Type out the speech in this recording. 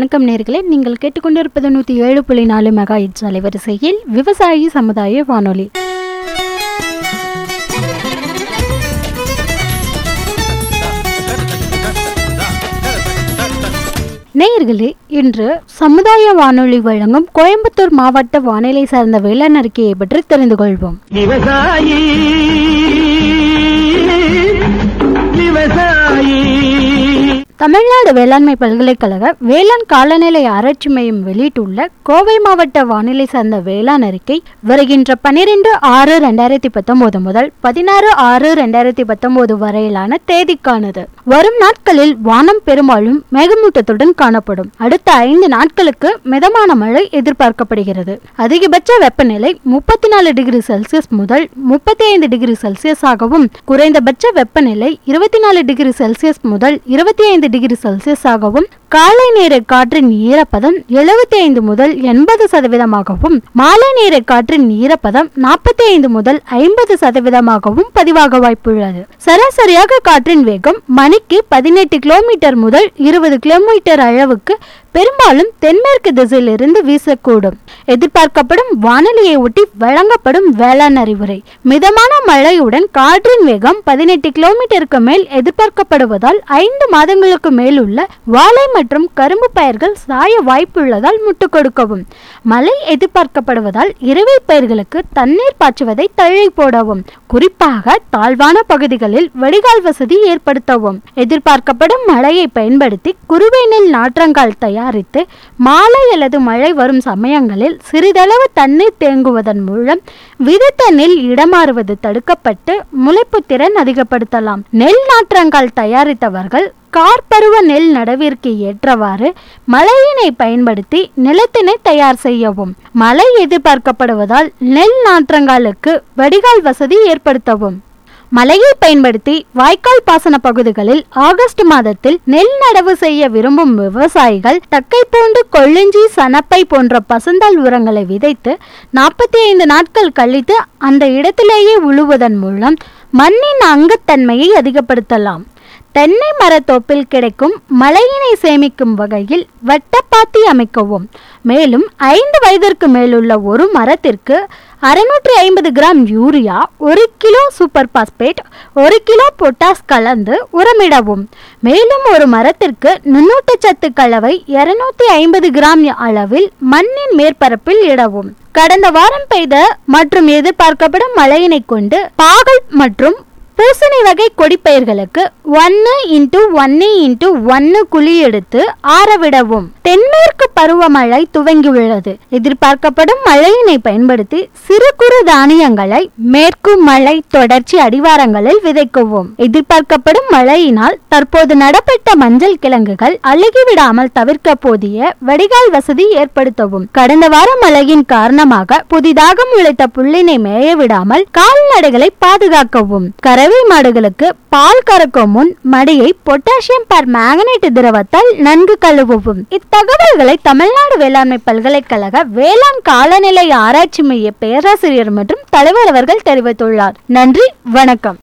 வணக்கம் நேர்களே நீங்கள் கேட்டுக்கொண்டிருப்பது நூற்றி ஏழு புள்ளி நாலு மெகா இட்ஸ் அலைவரிசையில் விவசாயி சமுதாய வானொலி நேயர்களே இன்று சமுதாய வானொலி வழங்கும் கோயம்புத்தூர் மாவட்ட வானிலை சார்ந்த வேளாண் அறிக்கையை பற்றி தெரிந்து கொள்வோம் விவசாயி விவசாயி தமிழ்நாடு வேளாண்மை பல்கலைக்கழக வேளாண் காலநிலை ஆராய்ச்சி மையம் வெளியிட்டுள்ள கோவை மாவட்ட வானிலை சார்ந்த வேளாண் அறிக்கை வருகின்ற பனிரெண்டு ஆறு ரெண்டாயிரத்தி பத்தொன்பது முதல் பதினாறு ஆறு ரெண்டாயிரத்தி பத்தொன்பது வரையிலான தேதிக்கானது வரும் நாட்களில் வானம் பெரும்பாலும் மேகமூட்டத்துடன் காணப்படும் அடுத்த ஐந்து நாட்களுக்கு மிதமான மழை எதிர்பார்க்கப்படுகிறது அதிகபட்ச வெப்பநிலை முப்பத்தி நாலு டிகிரி செல்சியஸ் முதல் முப்பத்தி ஐந்து டிகிரி செல்சியஸ் ஆகவும் குறைந்தபட்ச வெப்பநிலை இருபத்தி நாலு டிகிரி செல்சியஸ் முதல் இருபத்தி ஐந்து டிகிரி செல்சியஸ் ஆகவும் காலை நேர காற்றின் ஈரப்பதம் எழுபத்தி ஐந்து முதல் எண்பது சதவீதமாகவும் மாலை நேர காற்றின் ஈரப்பதம் நாற்பத்தி ஐந்து முதல் ஐம்பது சதவீதமாகவும் பதிவாக வாய்ப்புள்ளது சராசரியாக காற்றின் வேகம் மணிக்கு பதினெட்டு கிலோமீட்டர் முதல் இருபது கிலோமீட்டர் அளவுக்கு பெரும்பாலும் தென்மேற்கு திசையிலிருந்து வீசக்கூடும் எதிர்பார்க்கப்படும் வானிலையை ஒட்டி வழங்கப்படும் வேளாண் அறிவுரை மிதமான மழையுடன் காற்றின் வேகம் பதினெட்டு கிலோமீட்டருக்கு மேல் எதிர்பார்க்கப்படுவதால் ஐந்து மாதங்களுக்கு மேல் உள்ள வாழை மற்றும் கரும்பு பயிர்கள் சாய வாய்ப்புள்ளதால் முட்டு கொடுக்கவும் மழை எதிர்பார்க்கப்படுவதால் இறுவை பயிர்களுக்கு தண்ணீர் பாய்ச்சுவதை தள்ளி போடவும் குறிப்பாக தாழ்வான பகுதிகளில் வடிகால் வசதி ஏற்படுத்தவும் எதிர்பார்க்கப்படும் மழையை பயன்படுத்தி குறுவை நெல் நாற்றங்கால் தயாரித்து மாலை அல்லது மழை வரும் சமயங்களில் சிறிதளவு தண்ணீர் தேங்குவதன் மூலம் விதைத்த நெல் இடமாறுவது தடுக்கப்பட்டு முளைப்பு திறன் அதிகப்படுத்தலாம் நெல் நாற்றங்கால் தயாரித்தவர்கள் கார்பருவ நெல் நடவிற்கு ஏற்றவாறு மழையினை பயன்படுத்தி நிலத்தினை தயார் செய்யவும் மழை எதிர்பார்க்கப்படுவதால் நெல் நாற்றங்காலுக்கு வடிகால் வசதி ஏற்படுத்தவும் மழையை பயன்படுத்தி வாய்க்கால் பாசன பகுதிகளில் ஆகஸ்ட் மாதத்தில் நெல் நடவு செய்ய விரும்பும் விவசாயிகள் தக்கைப்பூண்டு கொள்ளிஞ்சி சனப்பை போன்ற பசுந்தாள் உரங்களை விதைத்து நாற்பத்தி ஐந்து நாட்கள் கழித்து அந்த இடத்திலேயே உழுவதன் மூலம் மண்ணின் அங்கத்தன்மையை அதிகப்படுத்தலாம் தென்னை மரத்தோப்பில் கிடைக்கும் மழையினை சேமிக்கும் வகையில் வட்டப்பாத்தி அமைக்கவும் மேலும் ஐந்து வயதிற்கு மேலுள்ள ஒரு மரத்திற்கு அறுநூற்றி ஐம்பது கிராம் யூரியா ஒரு கிலோ சூப்பர் பாஸ்பேட் ஒரு கிலோ பொட்டாஸ் கலந்து உரமிடவும் மேலும் ஒரு மரத்திற்கு நுண்ணூட்டச்சத்து கலவை இருநூத்தி ஐம்பது கிராம் அளவில் மண்ணின் மேற்பரப்பில் இடவும் கடந்த வாரம் பெய்த மற்றும் எதிர்பார்க்கப்படும் மழையினை கொண்டு பாகல் மற்றும் பூசணி வகை கொடிப்பயிர்களுக்கு ஒன்னு இன்ட்டு ஒன்னு இன்ட்டு ஒன்னு குழி எடுத்து ஆறவிடவும் தென்மேற்கு பருவமழை துவங்கியுள்ளது எதிர்பார்க்கப்படும் மழையினை பயன்படுத்தி சிறு குறு தானியங்களை மேற்கு மழை தொடர்ச்சி அடிவாரங்களில் விதைக்கவும் எதிர்பார்க்கப்படும் மழையினால் தற்போது நடப்பட்ட மஞ்சள் கிழங்குகள் அழுகிவிடாமல் தவிர்க்க போதிய வடிகால் வசதி ஏற்படுத்தவும் கடந்த வார மழையின் காரணமாக புதிதாக முளைத்த புல்லினை மேய விடாமல் கால்நடைகளை பாதுகாக்கவும் கறவை மாடுகளுக்கு பால் கறக்கும் முன் மடியை பொட்டாசியம் பர் மேங்கனேட் திரவத்தால் நன்கு கழுவவும் இத்தகவல்களை தமிழ்நாடு வேளாண்மை பல்கலைக்கழக வேளாண் காலநிலை ஆராய்ச்சி மைய பேராசிரியர் மற்றும் தலைவர் அவர்கள் தெரிவித்துள்ளார் நன்றி வணக்கம்